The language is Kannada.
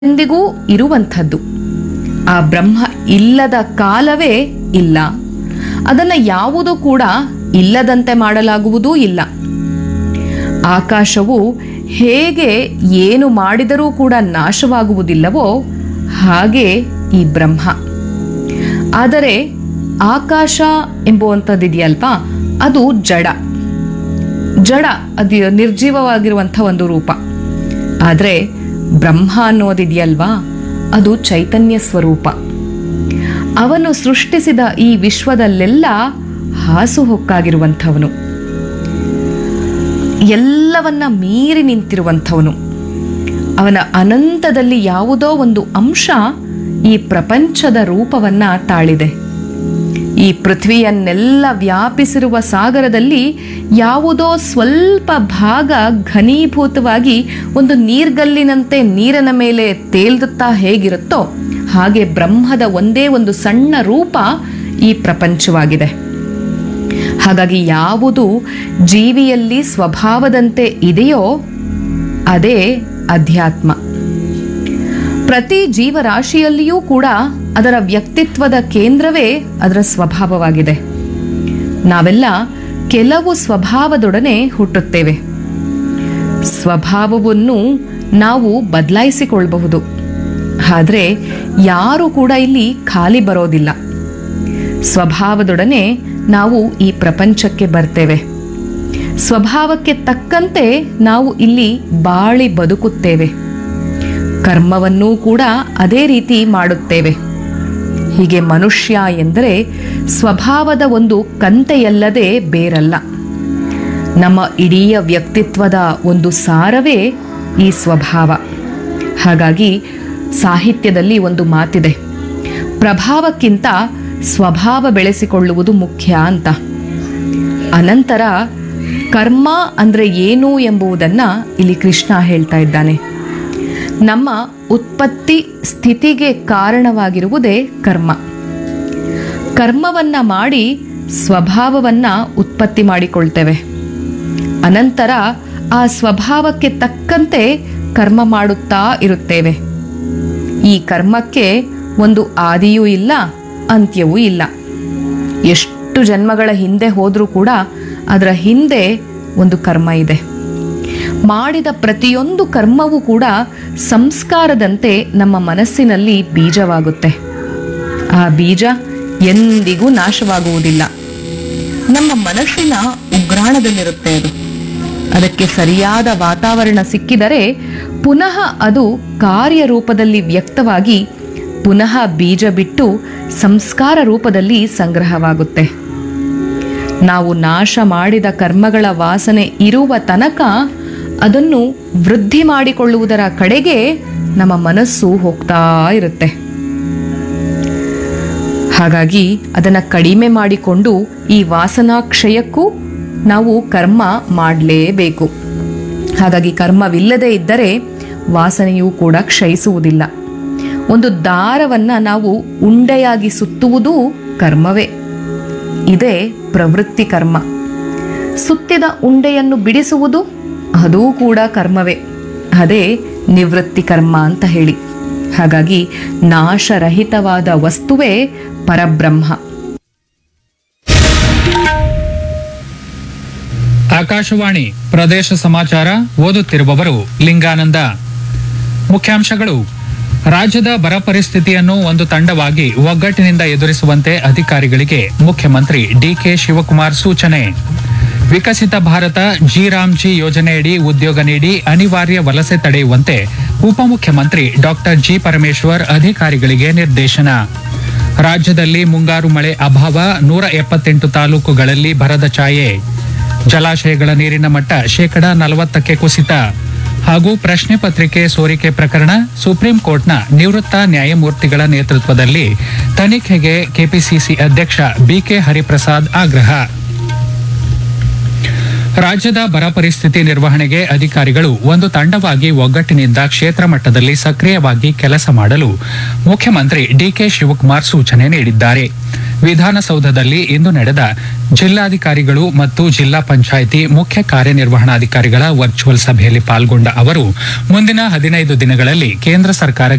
ಎಂದಿಗೂ ಇರುವಂಥದ್ದು ಆ ಬ್ರಹ್ಮ ಇಲ್ಲದ ಕಾಲವೇ ಇಲ್ಲ ಅದನ್ನು ಯಾವುದೂ ಕೂಡ ಇಲ್ಲದಂತೆ ಮಾಡಲಾಗುವುದೂ ಇಲ್ಲ ಆಕಾಶವು ಹೇಗೆ ಏನು ಮಾಡಿದರೂ ಕೂಡ ನಾಶವಾಗುವುದಿಲ್ಲವೋ ಹಾಗೆ ಈ ಬ್ರಹ್ಮ ಆದರೆ ಆಕಾಶ ಎಂಬುವಂಥದ್ದಿದೆಯಲ್ವಾ ಅದು ಜಡ ಜಡ ಅದು ನಿರ್ಜೀವವಾಗಿರುವಂಥ ಒಂದು ರೂಪ ಆದರೆ ಬ್ರಹ್ಮ ಅನ್ನೋದಿದೆಯಲ್ವಾ ಅದು ಚೈತನ್ಯ ಸ್ವರೂಪ ಅವನು ಸೃಷ್ಟಿಸಿದ ಈ ವಿಶ್ವದಲ್ಲೆಲ್ಲ ಹಾಸುಹೊಕ್ಕಾಗಿರುವಂಥವನು ಎಲ್ಲವನ್ನ ಮೀರಿ ನಿಂತಿರುವಂಥವನು ಅವನ ಅನಂತದಲ್ಲಿ ಯಾವುದೋ ಒಂದು ಅಂಶ ಈ ಪ್ರಪಂಚದ ರೂಪವನ್ನ ತಾಳಿದೆ ಈ ಪೃಥ್ವಿಯನ್ನೆಲ್ಲ ವ್ಯಾಪಿಸಿರುವ ಸಾಗರದಲ್ಲಿ ಯಾವುದೋ ಸ್ವಲ್ಪ ಭಾಗ ಘನೀಭೂತವಾಗಿ ಒಂದು ನೀರ್ಗಲ್ಲಿನಂತೆ ನೀರಿನ ಮೇಲೆ ತೇಲ್ದುತ್ತಾ ಹೇಗಿರುತ್ತೋ ಹಾಗೆ ಬ್ರಹ್ಮದ ಒಂದೇ ಒಂದು ಸಣ್ಣ ರೂಪ ಈ ಪ್ರಪಂಚವಾಗಿದೆ ಹಾಗಾಗಿ ಯಾವುದು ಜೀವಿಯಲ್ಲಿ ಸ್ವಭಾವದಂತೆ ಇದೆಯೋ ಅದೇ ಅಧ್ಯಾತ್ಮ ಪ್ರತಿ ಜೀವರಾಶಿಯಲ್ಲಿಯೂ ಕೂಡ ಅದರ ವ್ಯಕ್ತಿತ್ವದ ಕೇಂದ್ರವೇ ಅದರ ಸ್ವಭಾವವಾಗಿದೆ ನಾವೆಲ್ಲ ಕೆಲವು ಸ್ವಭಾವದೊಡನೆ ಹುಟ್ಟುತ್ತೇವೆ ಸ್ವಭಾವವನ್ನು ನಾವು ಬದಲಾಯಿಸಿಕೊಳ್ಳಬಹುದು ಆದರೆ ಯಾರು ಕೂಡ ಇಲ್ಲಿ ಖಾಲಿ ಬರೋದಿಲ್ಲ ಸ್ವಭಾವದೊಡನೆ ನಾವು ಈ ಪ್ರಪಂಚಕ್ಕೆ ಬರ್ತೇವೆ ಸ್ವಭಾವಕ್ಕೆ ತಕ್ಕಂತೆ ನಾವು ಇಲ್ಲಿ ಬಾಳಿ ಬದುಕುತ್ತೇವೆ ಕರ್ಮವನ್ನೂ ಕೂಡ ಅದೇ ರೀತಿ ಮಾಡುತ್ತೇವೆ ಹೀಗೆ ಮನುಷ್ಯ ಎಂದರೆ ಸ್ವಭಾವದ ಒಂದು ಕಂತೆಯಲ್ಲದೆ ಬೇರಲ್ಲ ನಮ್ಮ ಇಡೀ ವ್ಯಕ್ತಿತ್ವದ ಒಂದು ಸಾರವೇ ಈ ಸ್ವಭಾವ ಹಾಗಾಗಿ ಸಾಹಿತ್ಯದಲ್ಲಿ ಒಂದು ಮಾತಿದೆ ಪ್ರಭಾವಕ್ಕಿಂತ ಸ್ವಭಾವ ಬೆಳೆಸಿಕೊಳ್ಳುವುದು ಮುಖ್ಯ ಅಂತ ಅನಂತರ ಕರ್ಮ ಅಂದ್ರೆ ಏನು ಎಂಬುದನ್ನ ಇಲ್ಲಿ ಕೃಷ್ಣ ಹೇಳ್ತಾ ಇದ್ದಾನೆ ನಮ್ಮ ಉತ್ಪತ್ತಿ ಸ್ಥಿತಿಗೆ ಕಾರಣವಾಗಿರುವುದೇ ಕರ್ಮ ಕರ್ಮವನ್ನ ಮಾಡಿ ಸ್ವಭಾವವನ್ನ ಉತ್ಪತ್ತಿ ಮಾಡಿಕೊಳ್ತೇವೆ ಅನಂತರ ಆ ಸ್ವಭಾವಕ್ಕೆ ತಕ್ಕಂತೆ ಕರ್ಮ ಮಾಡುತ್ತಾ ಇರುತ್ತೇವೆ ಈ ಕರ್ಮಕ್ಕೆ ಒಂದು ಆದಿಯೂ ಇಲ್ಲ ಅಂತ್ಯವೂ ಇಲ್ಲ ಎಷ್ಟು ಜನ್ಮಗಳ ಹಿಂದೆ ಹೋದರೂ ಕೂಡ ಅದರ ಹಿಂದೆ ಒಂದು ಕರ್ಮ ಇದೆ ಮಾಡಿದ ಪ್ರತಿಯೊಂದು ಕರ್ಮವೂ ಕೂಡ ಸಂಸ್ಕಾರದಂತೆ ನಮ್ಮ ಮನಸ್ಸಿನಲ್ಲಿ ಬೀಜವಾಗುತ್ತೆ ಆ ಬೀಜ ಎಂದಿಗೂ ನಾಶವಾಗುವುದಿಲ್ಲ ನಮ್ಮ ಮನಸ್ಸಿನ ಉಗ್ರಾಣದಲ್ಲಿರುತ್ತೆ ಅದು ಅದಕ್ಕೆ ಸರಿಯಾದ ವಾತಾವರಣ ಸಿಕ್ಕಿದರೆ ಪುನಃ ಅದು ಕಾರ್ಯರೂಪದಲ್ಲಿ ವ್ಯಕ್ತವಾಗಿ ಪುನಃ ಬೀಜ ಬಿಟ್ಟು ಸಂಸ್ಕಾರ ರೂಪದಲ್ಲಿ ಸಂಗ್ರಹವಾಗುತ್ತೆ ನಾವು ನಾಶ ಮಾಡಿದ ಕರ್ಮಗಳ ವಾಸನೆ ಇರುವ ತನಕ ಅದನ್ನು ವೃದ್ಧಿ ಮಾಡಿಕೊಳ್ಳುವುದರ ಕಡೆಗೆ ನಮ್ಮ ಮನಸ್ಸು ಹೋಗ್ತಾ ಇರುತ್ತೆ ಹಾಗಾಗಿ ಅದನ್ನು ಕಡಿಮೆ ಮಾಡಿಕೊಂಡು ಈ ವಾಸನಾಕ್ಷಯಕ್ಕೂ ನಾವು ಕರ್ಮ ಮಾಡಲೇಬೇಕು ಹಾಗಾಗಿ ಕರ್ಮವಿಲ್ಲದೆ ಇದ್ದರೆ ವಾಸನೆಯೂ ಕೂಡ ಕ್ಷಯಿಸುವುದಿಲ್ಲ ಒಂದು ದಾರವನ್ನು ನಾವು ಉಂಡೆಯಾಗಿ ಸುತ್ತುವುದೂ ಕರ್ಮವೇ ಇದೇ ಪ್ರವೃತ್ತಿ ಕರ್ಮ ಸುತ್ತಿದ ಉಂಡೆಯನ್ನು ಬಿಡಿಸುವುದು ಅದೂ ಕೂಡ ಕರ್ಮವೇ ಅದೇ ನಿವೃತ್ತಿ ಕರ್ಮ ಅಂತ ಹೇಳಿ ಹಾಗಾಗಿ ನಾಶರಹಿತವಾದ ವಸ್ತುವೇ ಪರಬ್ರಹ್ಮ ಆಕಾಶವಾಣಿ ಪ್ರದೇಶ ಸಮಾಚಾರ ಓದುತ್ತಿರುವವರು ಲಿಂಗಾನಂದ ಮುಖ್ಯಾಂಶಗಳು ರಾಜ್ಯದ ಬರ ಪರಿಸ್ಥಿತಿಯನ್ನು ಒಂದು ತಂಡವಾಗಿ ಒಗ್ಗಟ್ಟಿನಿಂದ ಎದುರಿಸುವಂತೆ ಅಧಿಕಾರಿಗಳಿಗೆ ಮುಖ್ಯಮಂತ್ರಿ ಡಿಕೆ ಶಿವಕುಮಾರ್ ಸೂಚನೆ ವಿಕಸಿತ ಭಾರತ ಜಿ ರಾಮ್ಜಿ ಯೋಜನೆಯಡಿ ಉದ್ಯೋಗ ನೀಡಿ ಅನಿವಾರ್ಯ ವಲಸೆ ತಡೆಯುವಂತೆ ಉಪಮುಖ್ಯಮಂತ್ರಿ ಡಾಕ್ಟರ್ ಜಿ ಪರಮೇಶ್ವರ್ ಅಧಿಕಾರಿಗಳಿಗೆ ನಿರ್ದೇಶನ ರಾಜ್ಯದಲ್ಲಿ ಮುಂಗಾರು ಮಳೆ ಅಭಾವ ನೂರ ಎಪ್ಪತ್ತೆಂಟು ತಾಲೂಕುಗಳಲ್ಲಿ ಬರದ ಛಾಯೆ ಜಲಾಶಯಗಳ ನೀರಿನ ಮಟ್ಟ ಶೇಕಡ ನಲವತ್ತಕ್ಕೆ ಕುಸಿತ ಹಾಗೂ ಪ್ರಶ್ನೆ ಪತ್ರಿಕೆ ಸೋರಿಕೆ ಪ್ರಕರಣ ಸುಪ್ರೀಂ ಕೋರ್ಟ್ನ ನಿವೃತ್ತ ನ್ಯಾಯಮೂರ್ತಿಗಳ ನೇತೃತ್ವದಲ್ಲಿ ತನಿಖೆಗೆ ಕೆಪಿಸಿಸಿ ಅಧ್ಯಕ್ಷ ಬಿಕೆ ಹರಿಪ್ರಸಾದ್ ಆಗ್ರಹ ರಾಜ್ಯದ ಬರ ಪರಿಸ್ಥಿತಿ ನಿರ್ವಹಣೆಗೆ ಅಧಿಕಾರಿಗಳು ಒಂದು ತಂಡವಾಗಿ ಒಗ್ಗಟ್ಟಿನಿಂದ ಕ್ಷೇತ್ರ ಮಟ್ಟದಲ್ಲಿ ಸಕ್ರಿಯವಾಗಿ ಕೆಲಸ ಮಾಡಲು ಮುಖ್ಯಮಂತ್ರಿ ಡಿಕೆ ಶಿವಕುಮಾರ್ ಸೂಚನೆ ನೀಡಿದ್ದಾರೆ ವಿಧಾನಸೌಧದಲ್ಲಿ ಇಂದು ನಡೆದ ಜಿಲ್ಲಾಧಿಕಾರಿಗಳು ಮತ್ತು ಜಿಲ್ಲಾ ಪಂಚಾಯಿತಿ ಮುಖ್ಯ ಕಾರ್ಯನಿರ್ವಹಣಾಧಿಕಾರಿಗಳ ವರ್ಚುವಲ್ ಸಭೆಯಲ್ಲಿ ಪಾಲ್ಗೊಂಡ ಅವರು ಮುಂದಿನ ಹದಿನೈದು ದಿನಗಳಲ್ಲಿ ಕೇಂದ್ರ ಸರ್ಕಾರ